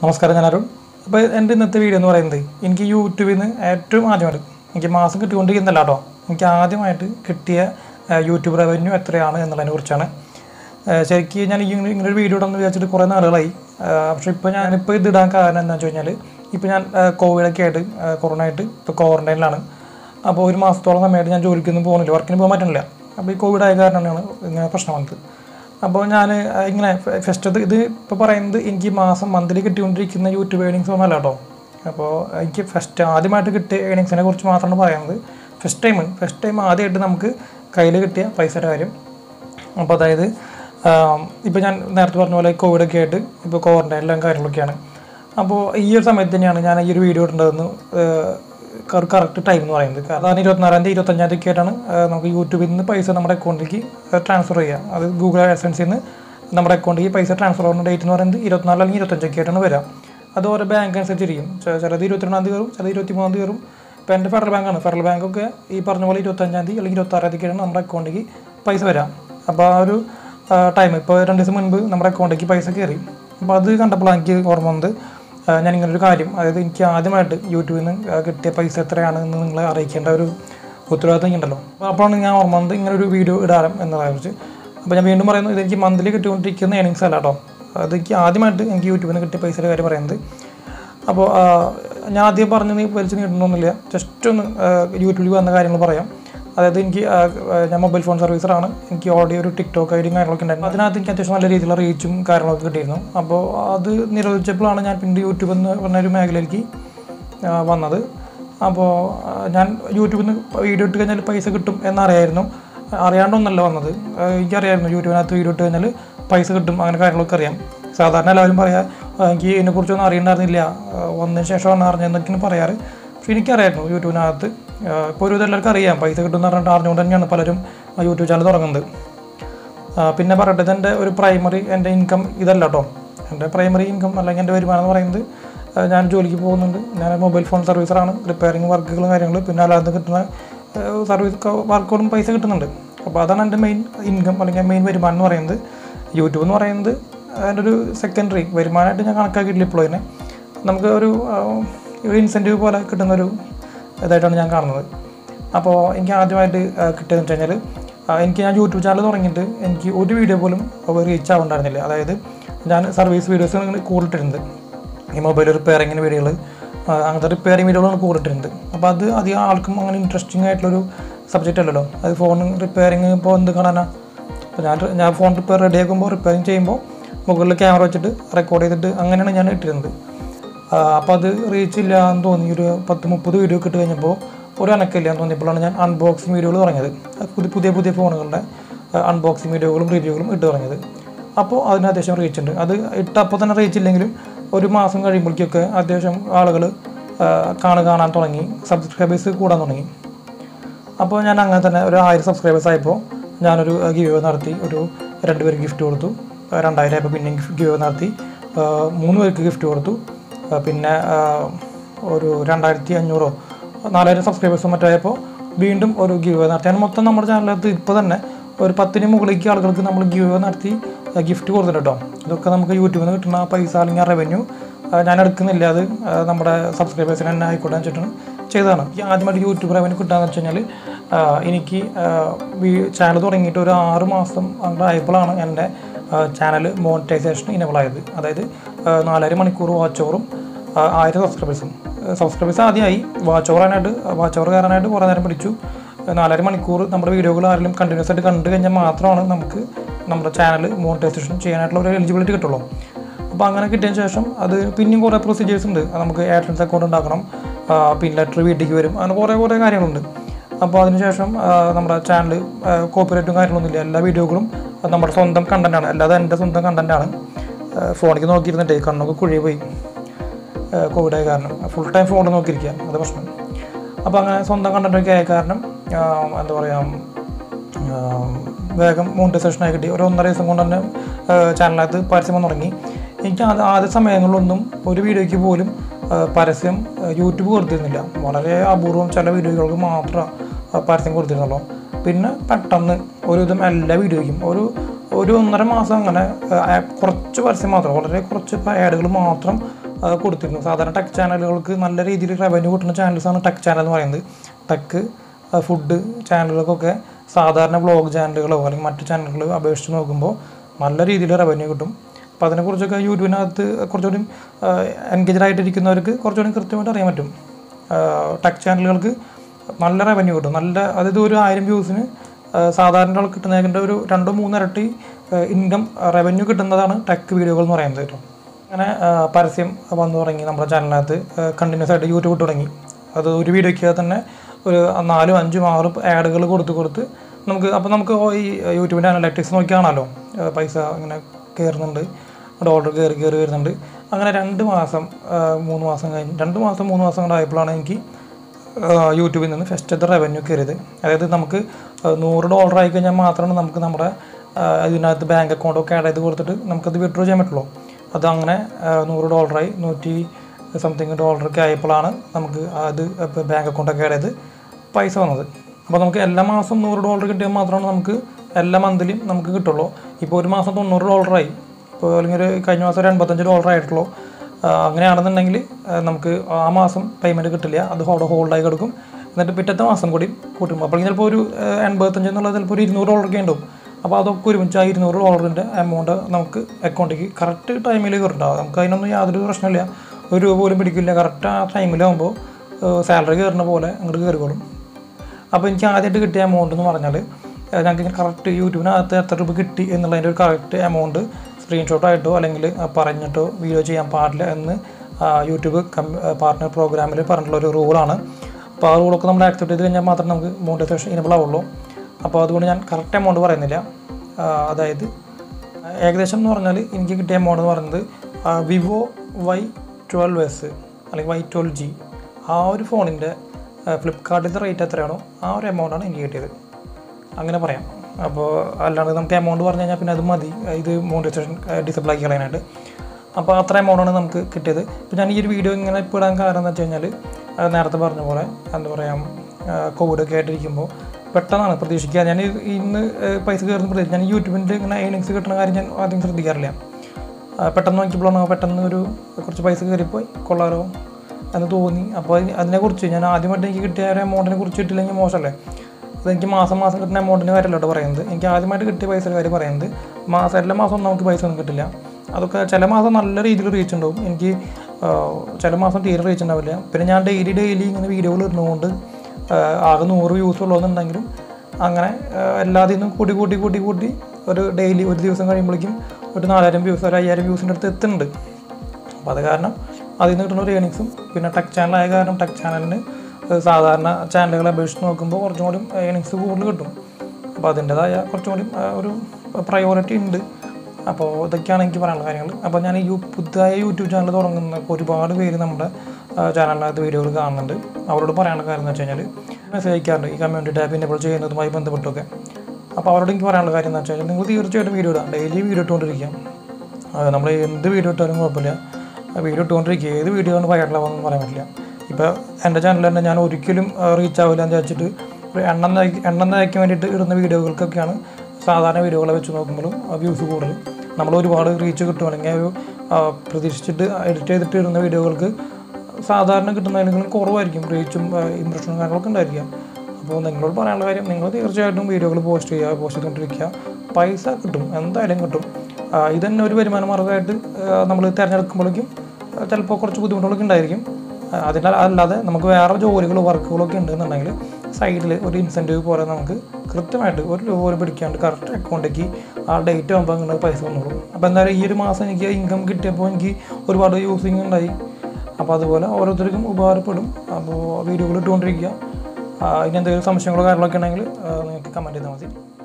നമസ്കാരം ഞാൻ അരുൺ അപ്പോൾ എൻ്റെ ഇന്നത്തെ വീഡിയോ എന്ന് പറയുന്നത് എനിക്ക് യൂട്യൂബിൽ നിന്ന് ഏറ്റവും ആദ്യമായിട്ട് എനിക്ക് മാസം കിട്ടിക്കൊണ്ടിരിക്കുന്നില്ല കേട്ടോ എനിക്ക് ആദ്യമായിട്ട് കിട്ടിയ ആ, യൂട്യൂബ് റവന്യൂ എത്രയാണ് എന്നുള്ളതിനെ കുറിച്ചാണ് ആ, ശരിക്കും ഞാൻ ഈ ഇങ്ങനെ ഇങ്ങനെ ഒരു വീഡിയോ ഇടാമെന്ന് വിചാരിച്ചിട്ട് കുറേ നാളുകളായി ആ, പക്ഷേ ഇപ്പോൾ ഞാനിപ്പോൾ ഇത് ഇടാൻ കാരണം എന്താണെന്ന് വെച്ച് കഴിഞ്ഞാൽ ഇപ്പോൾ ഞാൻ ആ, കോവിഡൊക്കെ ആയിട്ട് ആ, കൊറോണ ആയിട്ട് ഇപ്പോൾ ക്വാറന്റൈനിലാണ് അപ്പോൾ ഒരു മാസത്തോളം സമയമായിട്ട് ഞാൻ ജോലിക്കൊന്നും പോകുന്നില്ല വർക്കിന് പോകാൻ പറ്റുന്നില്ല അപ്പോൾ ഈ കോവിഡ് ആയ കാരണമാണ് ഇങ്ങനെ പ്രശ്നം വന്നത് അപ്പോൾ ഞാൻ ഇങ്ങനെ ഫസ്റ്റ് ഇത് ഇത് ഇപ്പോൾ പറയുന്നത് എനിക്ക് മാസം മന്ത്ലി കിട്ടിക്കൊണ്ടിരിക്കുന്ന യൂട്യൂബ് ഏണിങ്സ് ഒന്നല്ല കേട്ടോ അപ്പോൾ എനിക്ക് ഫസ്റ്റ് ആദ്യമായിട്ട് കിട്ടിയ ഏണിങ്സിനെ കുറിച്ച് മാത്രമാണ് പറയുന്നത് ഫസ്റ്റ് ടൈം ഫസ്റ്റ് ടൈം ആദ്യമായിട്ട് നമുക്ക് കയ്യിൽ കിട്ടിയ പൈസയുടെ കാര്യം അപ്പോൾ അതായത് ഇപ്പോൾ ഞാൻ നേരത്തെ പറഞ്ഞ പോലെ കോവിഡൊക്കെ ആയിട്ട് ഇപ്പോൾ ക്വാറന്റൈനിലും കാര്യങ്ങളൊക്കെയാണ് അപ്പോൾ ഈ ഒരു സമയത്ത് തന്നെയാണ് ഞാൻ ഈ ഒരു വീഡിയോ ഇടേണ്ടതെന്ന് കറക്റ്റ് ടൈം എന്ന് പറയുന്നത് കാരണം ഇരുപത്തിനാലാം തീയതി ഇരുപത്തഞ്ചാം തീയതി ആയിട്ടാണ് ആ, നമുക്ക് യൂട്യൂബിൽ നിന്ന് പൈസ നമ്മുടെ അക്കൗണ്ടിലേക്ക് ട്രാൻസ്ഫർ ചെയ്യുക അത് ഗൂഗിൾ ആഡ്സൻസിൽ നിന്ന് നമ്മുടെ അക്കൗണ്ടിലേക്ക് പൈസ ട്രാൻസ്ഫർ ആവുന്ന ഡേറ്റ് എന്ന് പറയുന്നത് ഇരുപത്തിനാല് അല്ലെങ്കിൽ ഇരുപത്തഞ്ചൊക്കെ ആയിട്ടാണ് വരിക അത് ഓരോ ബാങ്ക് അനുസരിച്ചിരിക്കും ചെ- ചിലത് ഇരുപത്തിരണ്ടാം തീയതി വരും ചിലത് ഇരുപത്തിമൂന്നാം തീയതി വരും ഇപ്പോൾ എൻ്റെ ഫെഡറൽ ബാങ്കാണ് ഫെഡറൽ ബാങ്കൊക്കെ ഈ പറഞ്ഞ പോലെ ഇരുപത്തഞ്ചാം തീയതി അല്ലെങ്കിൽ ഇരുപത്താറാം തീയതിക്കാണ് നമ്മുടെ അക്കൗണ്ടിലേക്ക് പൈസ വരാം അപ്പോൾ ആ ഒരു ടൈം ഇപ്പോൾ രണ്ട് ദിവസം മുൻപ് നമ്മുടെ അക്കൗണ്ടിലേക്ക് പൈസ കയറി അപ്പോൾ അത് കണ്ടപ്പോൾ എനിക്ക് ഓർമ്മ വന്നത് ആ, ഞാൻ ഇങ്ങനൊരു കാര്യം അതായത് എനിക്ക് ആദ്യമായിട്ട് യൂട്യൂബിൽ നിന്ന് ആ, കിട്ടിയ പൈസ എത്രയാണ് എന്ന് നിങ്ങളെ അറിയിക്കേണ്ട ഒരു ഉത്തരവാദിത്തം എനിക്ക് ഉണ്ടല്ലോ അപ്പോൾ അപ്പോഴാണ് ഞാൻ ഓർമ്മ വന്നത് ഇങ്ങനെ ഒരു വീഡിയോ ഇടാം എന്നതിനെക്കുറിച്ച് അപ്പോൾ ഞാൻ വീണ്ടും പറയുന്നു ഇത് എനിക്ക് മന്ത്ലി കിട്ടിക്കൊണ്ടിരിക്കുന്ന ഏണിങ്സ് അല്ല കേട്ടോ അത് എനിക്ക് ആദ്യമായിട്ട് എനിക്ക് യൂട്യൂബിൽ നിന്ന് കിട്ടിയ പൈസയുടെ കാര്യം പറയുന്നത് അപ്പോൾ ആ, ഞാൻ ആദ്യം പറഞ്ഞു നീ വലിച്ചു നീട്ടണമെന്നില്ല ജസ്റ്റ് ഒന്ന് ആ, യൂട്യൂബിൽ വന്ന കാര്യങ്ങൾ പറയാം അതായത് എനിക്ക് ആ, ആ, ഞാൻ മൊബൈൽ ഫോൺ സർവീസറാണ് എനിക്ക് ഓൾറെഡി ഒരു ടിക്ടോക്ക് ഐഡിയും കാര്യങ്ങളൊക്കെ ഉണ്ടായിരുന്നു അതിനകത്ത് എനിക്ക് അത്യാവശ്യം നല്ല രീതിയിലുള്ള റീച്ചും കാര്യങ്ങളൊക്കെ കിട്ടിയിരുന്നു അപ്പോൾ അത് നിരോധിച്ചപ്പോഴാണ് ഞാൻ പിന്നെ യൂട്യൂബ് എന്ന് പറഞ്ഞ ഒരു മേഖലയിലേക്ക് ആ, വന്നത് അപ്പോൾ ആ, ഞാൻ യൂട്യൂബിൽ നിന്ന് വീഡിയോ ഇട്ട് കഴിഞ്ഞാൽ പൈസ കിട്ടും എന്നറിയായിരുന്നു അറിയാണ്ടൊന്നല്ല വന്നത് ആ, എനിക്കറിയായിരുന്നു യൂട്യൂബിനകത്ത് വീഡിയോ ഇട്ട് കഴിഞ്ഞാൽ പൈസ കിട്ടും അങ്ങനെ കാര്യങ്ങളൊക്കെ അറിയാം സാധാരണ എല്ലാവരും പറയാം "ആ, എനിക്ക് ഇതിനെക്കുറിച്ചൊന്നും അറിയണ്ടായിരുന്നില്ല ആ, വന്നതിന് ശേഷമാണ് അറിഞ്ഞതെന്നൊക്കെയാണ് പറയാറ് പക്ഷേ എനിക്കറിയായിരുന്നു യൂട്യൂബിനകത്ത് ആ, ഇപ്പോൾ ഒരു എല്ലാവർക്കും അറിയാം പൈസ കിട്ടും എന്ന് പറഞ്ഞിട്ട് അറിഞ്ഞുകൊണ്ട് തന്നെയാണ് പലരും ആ യൂട്യൂബ് ചാനൽ തുടങ്ങുന്നത് ആ, പിന്നെ പറയട്ടെ ഇതെൻ്റെ ഒരു പ്രൈമറി എൻ്റെ ഇൻകം ഇതല്ല കേട്ടോ എൻ്റെ പ്രൈമറി ഇൻകം അല്ലെങ്കിൽ എൻ്റെ വരുമാനം എന്ന് പറയുന്നത് ആ, ഞാൻ ജോലിക്ക് പോകുന്നുണ്ട് ഞാൻ മൊബൈൽ ഫോൺ സർവീസറാണ് റിപ്പയറിങ് വർക്കുകളും കാര്യങ്ങളും പിന്നെ അല്ലാതെ കിട്ടുന്ന സർവീസ് വർക്കുകളും പൈസ കിട്ടുന്നുണ്ട് അപ്പോൾ അതാണ് എൻ്റെ മെയിൻ ഇൻകം അല്ലെങ്കിൽ മെയിൻ വരുമാനം എന്ന് പറയുന്നത് യൂട്യൂബ് എന്ന് പറയുന്നത് അതിൻ്റെ ഒരു സെക്കൻഡറി വരുമാനമായിട്ട് ഞാൻ കണക്കാക്കിയിട്ടില്ല ഇപ്പോൾ തന്നെ നമുക്ക് ഒരു ആ, ഒരു ഇൻസെൻറ്റീവ് പോലെ കിട്ടുന്നൊരു ഇതായിട്ടാണ് ഞാൻ കാണുന്നത് അപ്പോൾ എനിക്ക് ആദ്യമായിട്ട് ആ, കിട്ടിയതെന്ന് വെച്ച് കഴിഞ്ഞാൽ ആ, എനിക്ക് ഞാൻ യൂട്യൂബ് ചാനൽ തുടങ്ങിയിട്ട് എനിക്ക് ഒരു വീഡിയോ പോലും റീച്ച് ആവുന്നുണ്ടായിരുന്നില്ല അതായത് ഞാൻ സർവീസ് വീഡിയോസ് കൂടുതലിട്ടിരുന്നത് ഈ മൊബൈൽ റിപ്പയറിങ്ങിന് വീഡിയോകൾ അങ്ങനത്തെ റിപ്പയറിങ് വീഡിയോകളാണ് കൂടുതലിട്ടിരുന്നത് അപ്പോൾ അത് അധികം ആൾക്കും അങ്ങനെ ഇൻട്രസ്റ്റിംഗ് ആയിട്ടുള്ളൊരു സബ്ജക്റ്റ് അല്ലല്ലോ അത് ഫോൺ റിപ്പയറിങ് ഇപ്പോൾ എന്ത് കാണാനാ അപ്പോൾ ഞാൻ ഞാൻ ഫോൺ റിപ്പയർ റെഡി ആക്കുമ്പോൾ റിപ്പയറിങ് ചെയ്യുമ്പോൾ മുകളിൽ ക്യാമറ വെച്ചിട്ട് റെക്കോർഡ് ചെയ്തിട്ട് അങ്ങനെയാണ് ഞാൻ ഇട്ടിരുന്നത് അപ്പോൾ അത് റീച്ച് ഇല്ല എന്ന് തോന്നി ഒരു പത്ത് മുപ്പത് വീഡിയോ ഒക്കെ ഇട്ട് കഴിഞ്ഞപ്പോൾ ഒരു അനക്കില്ല എന്ന് തോന്നിയപ്പോഴാണ് ഞാൻ അൺബോക്സിങ് വീഡിയോകൾ തുടങ്ങിയത് അത് പുതിയ പുതിയ പുതിയ ഫോണുകളുടെ അൺബോക്സിങ് വീഡിയോകളും റിവ്യൂകളും ഇട്ട് തുടങ്ങിയത് അപ്പോൾ അതിന് അത്യാവശ്യം റീച്ച് ഉണ്ട് അത് ഇട്ടപ്പോൾ തന്നെ റീച്ച് ഇല്ലെങ്കിലും ഒരു മാസം കഴിയുമ്പോഴേക്കൊക്കെ അത്യാവശ്യം ആളുകൾ കാണു കാണാൻ തുടങ്ങി സബ്സ്ക്രൈബേഴ്സ് കൂടാൻ തുടങ്ങി അപ്പോൾ ഞാൻ അങ്ങനെ തന്നെ ഒരു ആയിരം സബ്സ്ക്രൈബേഴ്സ് ആയപ്പോൾ ഞാനൊരു ഗിവ് നടത്തി ഒരു രണ്ട് പേർക്ക് ഗിഫ്റ്റ് കൊടുത്തു ആ, രണ്ടായിരം ആയപ്പോൾ പിന്നെ ഗിവ് നടത്തി ആ, മൂന്ന് പേർക്ക് ഗിഫ്റ്റ് കൊടുത്തു ആ, പിന്നെ ആ, ഒരു രണ്ടായിരത്തി അഞ്ഞൂറോ നാലായിരം സബ്സ്ക്രൈബേഴ്സും മറ്റായപ്പോൾ വീണ്ടും ഒരു ഗിവ് നടത്തി അങ്ങനെ മൊത്തം നമ്മുടെ ചാനലിനകത്ത് ഇപ്പോൾ തന്നെ ഒരു പത്തിന് മുകളിലേക്ക് ആളുകൾക്ക് നമ്മൾ ഗിവ് നടത്തി ഗിഫ്റ്റ് കൊടുത്തിട്ടുണ്ട് കേട്ടോ ഇതൊക്കെ നമുക്ക് യൂട്യൂബിൽ നിന്ന് കിട്ടുന്ന പൈസ അല്ലെങ്കിൽ റവന്യൂ ഞാൻ എടുക്കുന്നില്ല അത് ആ, നമ്മുടെ സബ്സ്ക്രൈബേഴ്സിന് തന്നെ ആയിക്കോട്ടെ എന്ന് വെച്ചിട്ടാണ് ചെയ്തതാണ് ഈ ആദ്യമായിട്ട് യൂട്യൂബ് റവന്യൂ കിട്ടാന്ന് വെച്ച് കഴിഞ്ഞാൽ എനിക്ക് ചാനൽ തുടങ്ങിയിട്ട് ഒരു ആറ് മാസം അങ്ങനെ ആയപ്പോഴാണ് എൻ്റെ ചാനൽ മോണിറ്റൈസേഷൻ ഇനബിൾ ആയത് അതായത് ആ, നാലര മണിക്കൂർ വാച്ച് ഓവറും ആയിരം സബ്സ്ക്രൈബേഴ്സും സബ്സ്ക്രൈബേഴ്സ് ആദ്യമായി വാച്ച് ഓവർ ആനായിട്ട് വാച്ച് ഓവർ കയറാനായിട്ട് കുറേ നേരം പിടിച്ചു നാലര മണിക്കൂർ നമ്മുടെ വീഡിയോകൾ ആരെങ്കിലും കണ്ടിന്യൂസ് ആയിട്ട് കണ്ടു കഴിഞ്ഞാൽ മാത്രമാണ് നമുക്ക് നമ്മുടെ ചാനൽ മോണിറ്റൈസേഷൻ ചെയ്യാനായിട്ടുള്ള ഒരു എലിജിബിലിറ്റി കിട്ടുള്ളൂ അപ്പോൾ അങ്ങനെ കിട്ടിയതിന് ശേഷം അത് പിന്നെയും കുറേ പ്രൊസീജിയേഴ്സ് ഉണ്ട് അത് നമുക്ക് എയർടെൽസ് അക്കൗണ്ട് ഉണ്ടാക്കണം ആ, പിന്നെ ലെറ്റർ വീട്ടിലേക്ക് വരും അങ്ങനെ കുറേ കുറേ കാര്യങ്ങളുണ്ട് അപ്പോൾ അതിനുശേഷം ആ, നമ്മുടെ ചാനൽ കോപ്പിറൈറ്റും കാര്യങ്ങളൊന്നുമില്ല എല്ലാ വീഡിയോകളും നമ്മുടെ സ്വന്തം കണ്ടൻറ്റാണ് അല്ലാതെ എൻ്റെ സ്വന്തം കണ്ടൻറ്റാണ് ഫോണിലേക്ക് നോക്കിയിരുന്നിട്ടേ കണ്ണൊക്കെ കുഴി പോയി കോവിഡ് ആയ കാരണം ഫുൾ ടൈം ഫോണിൽ നോക്കിയിരിക്കുക അത് പ്രശ്നം അപ്പോൾ അങ്ങനെ സ്വന്തം കണ്ടൻറ്റൊക്കെ ആയ കാരണം ആ, എന്താ പറയുക ആം, വേഗം മോണിറ്റൈസേഷനായി കിട്ടി ഒരു ഒന്നര ദിവസം കൊണ്ട് തന്നെ ആ, ചാനലിനകത്ത് പരസ്യം വന്ന് തുടങ്ങി എനിക്ക് അത് ആദ്യ സമയങ്ങളിലൊന്നും ഒരു വീഡിയോയ്ക്ക് പോലും ആ, പരസ്യം ആ, യൂട്യൂബ് കൊടുത്തിരുന്നില്ല വളരെ അപൂർവം ചില വീഡിയോകൾക്ക് മാത്രം ആ, പരസ്യം കൊടുത്തിരുന്നുള്ളൂ പിന്നെ പെട്ടെന്ന് ഒരുവിധം എല്ലാ വീഡിയോയ്ക്കും ഒരു ഒരു ഒന്നര മാസം അങ്ങനെ ആ, കുറച്ച് പരസ്യം മാത്രം വളരെ കുറച്ച് ആഡുകൾ മാത്രം ആ, കൊടുത്തിരുന്നു സാധാരണ ടെക് ചാനലുകൾക്ക് നല്ല രീതിയിൽ റവന്യൂ കിട്ടുന്ന ചാനൽസാണ് ടെക് ചാനൽ എന്ന് പറയുന്നത് ടെക് ഫുഡ് ചാനലുകൾക്കൊക്കെ സാധാരണ വ്ളോഗ് ചാനലുകളോ അല്ലെങ്കിൽ മറ്റു ചാനലുകൾ അപേക്ഷിച്ച് നോക്കുമ്പോൾ നല്ല രീതിയിൽ റവന്യൂ കിട്ടും അപ്പോൾ അതിനെക്കുറിച്ചൊക്കെ യൂട്യൂബിനകത്ത് കുറച്ചുകൂടി എൻഗേജഡ് ആയിട്ടിരിക്കുന്നവർക്ക് കുറച്ചുകൂടി കൃത്യമായിട്ട് അറിയാൻ പറ്റും ടെക് ചാനലുകൾക്ക് നല്ല റവന്യൂ കിട്ടും നല്ല അതായത് ഒരു ആയിരം വ്യൂസിന് സാധാരണ ആൾ കിട്ടുന്നതിൻ്റെ ഒരു രണ്ടോ മൂന്നോ ഇരട്ടി ഇൻകം റവന്യൂ കിട്ടുന്നതാണ് ടെക് വീഡിയോകൾ എന്ന് പറയുന്നത് കേട്ടോ അങ്ങനെ ആ, പരസ്യം വന്നു തുടങ്ങി നമ്മുടെ ചാനലിനകത്ത് കണ്ടിന്യൂസ് ആയിട്ട് യൂട്യൂബ് ഇട്ട് തുടങ്ങി അത് ഒരു വീഡിയോയ്ക്ക് തന്നെ ഒരു നാലും അഞ്ചും ആറും ആഡുകൾ കൊടുത്ത് കൊടുത്ത് നമുക്ക് അപ്പോൾ നമുക്ക് ഈ യൂട്യൂബിൻ്റെ അനലറ്റിക്സ് നോക്കി കാണാമല്ലോ ആ, പൈസ ഇങ്ങനെ കയറുന്നുണ്ട് ഡോളർ കയറി കയറി വരുന്നുണ്ട് അങ്ങനെ രണ്ട് മാസം ആ, മൂന്ന് മാസം കഴിഞ്ഞ് രണ്ട് മാസം മൂന്ന് മാസം കൊണ്ടായപ്പോഴാണ് എനിക്ക് ആഹ് യൂട്യൂബിൽ നിന്ന് ഫസ്റ്റത്തെ റവന്യൂ കയറിയത് അതായത് നമുക്ക് ആഹ് നൂറ് ഡോളർ ആയി കഴിഞ്ഞാൽ മാത്രമാണ് നമുക്ക് നമ്മുടെ ആഹ് ഇതിനകത്ത് ബാങ്ക് അക്കൗണ്ടൊക്കെ ആഡ് ചെയ്ത് കൊടുത്തിട്ട് നമുക്കത് വിഡ്രോ ചെയ്യാൻ പറ്റുള്ളൂ അത് അങ്ങനെ ആഹ് നൂറ് ഡോളറായി നൂറ്റി സംതിങ് ഡോളറൊക്കെ ആയപ്പോഴാണ് നമുക്ക് അത് ബാങ്ക് അക്കൗണ്ടൊക്കെ ആഡ് ചെയ്ത് പൈസ വന്നത് അപ്പോൾ നമുക്ക് എല്ലാ മാസം നൂറ് ഡോളർ കിട്ടിയാൽ മാത്രമാണ് നമുക്ക് എല്ലാ മന്ത്ലിയും നമുക്ക് കിട്ടുള്ളൂ ഇപ്പോൾ ഒരു മാസം തൊണ്ണൂറ് ഡോളറായി ഇപ്പോൾ അല്ലെങ്കിൽ ഒരു കഴിഞ്ഞ മാസം ഒരു എൺപത്തഞ്ച് ഡോളർ ആയിട്ടുള്ളൂ ആ, അങ്ങനെയാണെന്നുണ്ടെങ്കിൽ ആ, നമുക്ക് ആ മാസം പേയ്മെൻറ്റ് കിട്ടില്ല അത് ഹോൾഡ് ഹോൾഡായി കിടക്കും എന്നിട്ട് പിറ്റത്തെ മാസം കൂടി കൂട്ടും അപ്പോൾ ചിലപ്പോൾ ഒരു ആ, എൺപത്തഞ്ച് എന്നുള്ളത് ചിലപ്പോൾ ഒരു ഇരുന്നൂറ് ഡോളറൊക്കെ ഉണ്ടാവും അപ്പോൾ അതൊക്കെ ഒരുമിച്ച് ആ ഇരുന്നൂറ് ഡോളറിൻ്റെ എമൗണ്ട് നമുക്ക് അക്കൗണ്ടിലേക്ക് കറക്റ്റ് ടൈമിൽ കയറുണ്ടാവും നമുക്ക് അതിനൊന്നും യാതൊരു പ്രശ്നമില്ല ഒരു രൂപ പോലും പിടിക്കില്ല കറക്റ്റ് ആ ടൈമിലാകുമ്പോൾ സാലറി കയറുന്ന പോലെ അങ്ങോട്ട് കയറിക്കോളും അപ്പോൾ എനിക്ക് ആദ്യമായിട്ട് കിട്ടിയ എമൗണ്ട് എന്ന് പറഞ്ഞാൽ ഏഹ് ഞങ്ങൾക്ക് കറക്റ്റ് യൂട്യൂബിനകത്ത് എത്ര രൂപ കിട്ടി എന്നുള്ളതിൻ്റെ ഒരു കറക്റ്റ് എമൗണ്ട് സ്ക്രീൻഷോട്ടായിട്ടോ അല്ലെങ്കിൽ ആ, പറഞ്ഞിട്ടോ വീഡിയോ ചെയ്യാൻ പാടില്ല എന്ന് ആ, യൂട്യൂബ് കം പാർട്ട്ണർ പ്രോഗ്രാമിൽ പറഞ്ഞിട്ടുള്ള ഒരു റൂളാണ് അപ്പോൾ ആ റൂളൊക്കെ നമ്മൾ ആക്സെപ്റ്റ് ചെയ്ത് കഴിഞ്ഞാൽ മാത്രമേ നമുക്ക് മോണിറ്റൈസേഷൻ ഇനബിൾ ആവുള്ളൂ അപ്പോൾ അതുകൊണ്ട് ഞാൻ കറക്റ്റ് എമൗണ്ട് പറയുന്നില്ല ആ, അതായത് ഏകദേശം എന്ന് പറഞ്ഞാൽ എനിക്ക് കിട്ടിയ എമൗണ്ട് എന്ന് പറയുന്നത് വിവോ വൈ ട്വൽവ് എസ് അല്ലെങ്കിൽ വൈ ട്വൽവ് ജി ആ ഒരു ഫോണിൻ്റെ ഫ്ലിപ്കാർട്ടിലത്തെ റേറ്റ് എത്രയാണോ ആ ഒരു എമൗണ്ടാണ് എനിക്ക് കിട്ടിയത് അങ്ങനെ പറയാം അപ്പോൾ അല്ലാണ്ട് നമുക്ക് എമൗണ്ട് പറഞ്ഞു കഴിഞ്ഞാൽ പിന്നെ അത് മതി ഇത് മോണിറ്റൈസേഷൻ ഡിസബിൾ ആക്കി കളയാനായിട്ട് അപ്പോൾ അത്ര എമൗണ്ടാണ് നമുക്ക് കിട്ടിയത് ഇപ്പോൾ ഞാൻ ഈ ഒരു വീഡിയോ ഇങ്ങനെ ഇപ്പോൾ ഇടാൻ കാരണം എന്ന് വെച്ച് കഴിഞ്ഞാൽ ആ, നേരത്തെ പറഞ്ഞ പോലെ എന്താ പറയുക കോവിഡൊക്കെ ആയിട്ടിരിക്കുമ്പോൾ പെട്ടെന്നാണ് പ്രതീക്ഷിക്കുക ഞാൻ ഇത് ഇന്ന് ആ, പൈസ കയറുന്ന പ്രതീക്ഷിച്ചു ഞാൻ യൂട്യൂബിൻ്റെ ഇങ്ങനെ ഏണിങ്സ് കിട്ടുന്ന കാര്യം ഞാൻ ആദ്യം ശ്രദ്ധിക്കാറില്ല ആ, പെട്ടെന്ന് നോക്കിയപ്പോഴാണ് പെട്ടെന്ന് ഒരു കുറച്ച് പൈസ കയറിപ്പോയി കൊള്ളാലോ എന്ന് തോന്നി അപ്പോൾ അതിന് അതിനെക്കുറിച്ച് ഞാൻ ആദ്യമായിട്ട് എനിക്ക് കിട്ടിയ ഒരു എമൗണ്ടിനെ കുറിച്ച് കിട്ടില്ലെങ്കിൽ മോശമല്ലേ അതെനിക്ക് മാസം മാസം കിട്ടുന്ന എമൗണ്ടിൻ്റെ കാര്യമല്ലോട്ട് പറയുന്നത് എനിക്ക് ആദ്യമായിട്ട് കിട്ടിയ പൈസയുടെ കാര്യം പറയുന്നത് മാസം എല്ലാ മാസവും നമുക്ക് പൈസ ഒന്നും കിട്ടില്ല അതൊക്കെ ചില മാസം നല്ല രീതിയിൽ റീച്ച് ഉണ്ടാവും എനിക്ക് ആ, ചില മാസം തീരെ റീച്ച് ഉണ്ടാവില്ല പിന്നെ ഞാൻ ഡെയിലി ഡെയിലി ഇങ്ങനെ വീഡിയോകൾ ഇടുന്നതുകൊണ്ട് ആ, ആകെ നൂറ് വ്യൂസ് ഉള്ളതെന്നുണ്ടെങ്കിലും അങ്ങനെ ആ, എല്ലാത്തിൽ നിന്നും കൂട്ടി കൂട്ടി കൂട്ടി കൂട്ടി ഒരു ഡെയിലി ഒരു ദിവസം കഴിയുമ്പോഴേക്കും ഒരു നാലായിരം വ്യൂസ് ഒരു അയ്യായിരം വ്യൂസിൻ്റെ അടുത്ത് എത്തുന്നുണ്ട് അപ്പോൾ അത് കാരണം അതിൽ നിന്ന് കിട്ടുന്ന ഒരു ഏണിങ്സും പിന്നെ ടെക് ചാനലായ കാരണം ടെക് ചാനലിന് സാധാരണ ചാനലുകളെ അപേക്ഷിച്ച് നോക്കുമ്പോൾ കുറച്ചും കൂടി ഏണിങ്സ് കൂടുതൽ കിട്ടും അപ്പോൾ അതിൻ്റെതായ കുറച്ചും കൂടി ആ, ഒരു പ്രയോറിറ്റി ഉണ്ട് അപ്പോൾ ഇതൊക്കെയാണ് എനിക്ക് പറയാനുള്ള കാര്യങ്ങൾ അപ്പോൾ ഞാൻ ഈ യു- പുതുതായ യൂട്യൂബ് ചാനൽ തുടങ്ങുന്ന ഒരുപാട് പേര് നമ്മുടെ ആ, ചാനലിനകത്ത് വീഡിയോകൾ കാണുന്നുണ്ട് അവരോട് പറയാനുള്ള കാര്യം എന്ന് വെച്ച് കഴിഞ്ഞാൽ മെസ്സേജ് അയക്കാറുണ്ട് ഈ കമ്മ്യൂണിറ്റി ടാബ് ഇനേബിൾ ചെയ്യുന്നതുമായി ബന്ധപ്പെട്ടൊക്കെ അപ്പോൾ അവരോട് എനിക്ക് പറയാനുള്ള കാര്യം എന്ന് വെച്ച് കഴിഞ്ഞാൽ നിങ്ങൾ തീർച്ചയായിട്ടും വീഡിയോ ഇടാം ഡെയിലി വീഡിയോ ഇട്ടുകൊണ്ടിരിക്കാം നമ്മൾ എന്ത് വീഡിയോ ഇട്ടാലും കുഴപ്പമില്ല വീഡിയോ ഇട്ടുകൊണ്ടിരിക്കുക ഏത് വീഡിയോ ആണ് വൈറലാവുമെന്ന് പറയാൻ പറ്റില്ല ഇപ്പോൾ എൻ്റെ ചാനൽ തന്നെ ഞാൻ ഒരിക്കലും റീച്ച് ആവില്ല എന്ന് വിചാരിച്ചിട്ട് ഒരു എണ്ണം നയിക്ക് എണ്ണം നയിക്കാൻ വേണ്ടിയിട്ട് ഇടുന്ന വീഡിയോകൾക്കൊക്കെയാണ് സാധാരണ വീഡിയോകളെ വെച്ച് നോക്കുമ്പോഴും വ്യൂസ് കൂടുതൽ നമ്മൾ ഒരുപാട് റീച്ച് കിട്ടുവാണെങ്കിൽ ഒരു ആ, പ്രതീക്ഷിച്ചിട്ട് എഡിറ്റ് ചെയ്തിട്ട് ഇടുന്ന വീഡിയോകൾക്ക് സാധാരണ കിട്ടുന്നതിനേക്കാളും കുറവായിരിക്കും റീച്ചും ഇംപ്രഷനും കാര്യങ്ങളൊക്കെ ഉണ്ടായിരിക്കാം അപ്പോൾ നിങ്ങളോട് പറയാനുള്ള കാര്യം നിങ്ങൾ തീർച്ചയായിട്ടും വീഡിയോകൾ പോസ്റ്റ് ചെയ്യുക പോസ്റ്റ് ചെയ്തുകൊണ്ടിരിക്കുക പൈസ കിട്ടും എന്തായാലും കിട്ടും ആ, ഇതന്നെ ഒരു വരുമാന മാർഗ്ഗമായിട്ട് നമ്മൾ തിരഞ്ഞെടുക്കുമ്പോഴേക്കും ചിലപ്പോൾ കുറച്ച് ബുദ്ധിമുട്ടുകളൊക്കെ ഉണ്ടായിരിക്കും ആ, അതിനാൽ അല്ലാതെ നമുക്ക് വേറെ ജോലികൾ വർക്കുകളൊക്കെ ഉണ്ടെന്നുണ്ടെങ്കിൽ സൈഡിൽ ഒരു ഇൻസെൻറ്റീവ് പോലെ നമുക്ക് കൃത്യമായിട്ട് ഒരു രൂപ പോലും പിടിക്കാണ്ട് കറക്റ്റ് അക്കൗണ്ടിലേക്ക് ആ ഡേറ്റ് ആകുമ്പോൾ അങ്ങനെ പൈസ വന്നോളും അപ്പോൾ എന്തായാലും ഈ ഒരു മാസം എനിക്ക് ഇൻകം കിട്ടിയപ്പോൾ എനിക്ക് ഒരുപാട് യൂസിങ് ഉണ്ടായി അപ്പോൾ അതുപോലെ ഓരോരുത്തർക്കും ഉപകാരപ്പെടും അപ്പോൾ വീഡിയോകൾ ഇട്ടുകൊണ്ടിരിക്കുക ആ, ഇനി എന്തെങ്കിലും സംശയങ്ങളോ കാര്യങ്ങളൊക്കെ ഉണ്ടെങ്കിൽ ആ, നിങ്ങൾക്ക് കമൻറ്റ് ചെയ്താൽ മതി